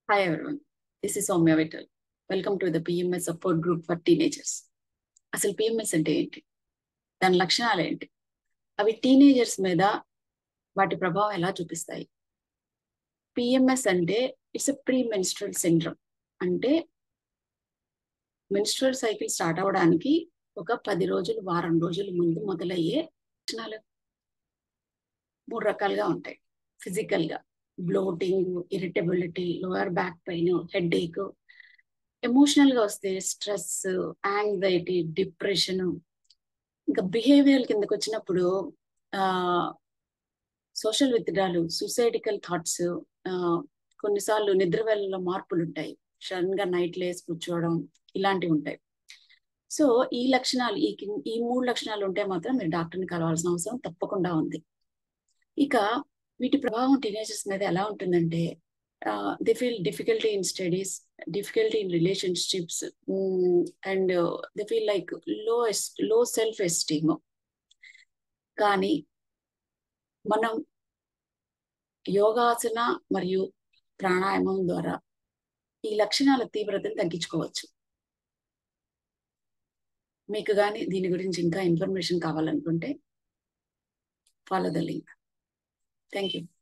Hi everyone, this is Soumya Vittal. Welcome to the PMS support group for teenagers. అసలు PMS అంటే ఏంటి దాని లక్షణాలు ఏంటి అవి టీనేజర్స్ మీద వాటి ప్రభావం ఎలా చూపిస్తాయి పిఎంఎస్ అంటే it's a premenstrual syndrome అంటే మెన్స్ట్రల్ సైకిల్ స్టార్ట్ అవ్వడానికి ఒక పది రోజులు వారం రోజుల ముందు మొదలయ్యే లక్షణాలు మూడు రకాలుగా ఉంటాయి ఫిజికల్ గా bloating irritability lower back pain headache emotional గా వస్తే స్ట్రెస్ యాంగ్జైటీ డిప్రెషన్ ఇంకా బిహేవియర్ కిందకి వచ్చినప్పుడు ఆ సోషల్ విత్డ్రాలు సూసైడికల్ థాట్స్ కొన్నిసార్లు నిద్ర వేళల్లో మార్పులు ఉంటాయి సడన్ గా నైట్ లేసి కూర్చోవడం ఇలాంటివి ఉంటాయి సో ఈ లక్షణాలు ఈ కిం- ఈ మూడు లక్షణాలు ఉంటే మాత్రం మీరు డాక్టర్ని కలవాల్సిన అవసరం తప్పకుండా ఉంది ఇక వీటి ప్రభావం టీనేజర్స్ మీద ఎలా ఉంటుందంటే they feel difficulty in studies difficulty in relationships and they feel like low low self esteem కానీ మనం యోగాసన మరియు ప్రాణాయామం ద్వారా ఈ లక్షణాల తీవ్రతను తగ్గించుకోవచ్చు మీకు కానీ దీని గురించి ఇంకా ఇన్ఫర్మేషన్ కావాలనుకుంటే follow the link thank you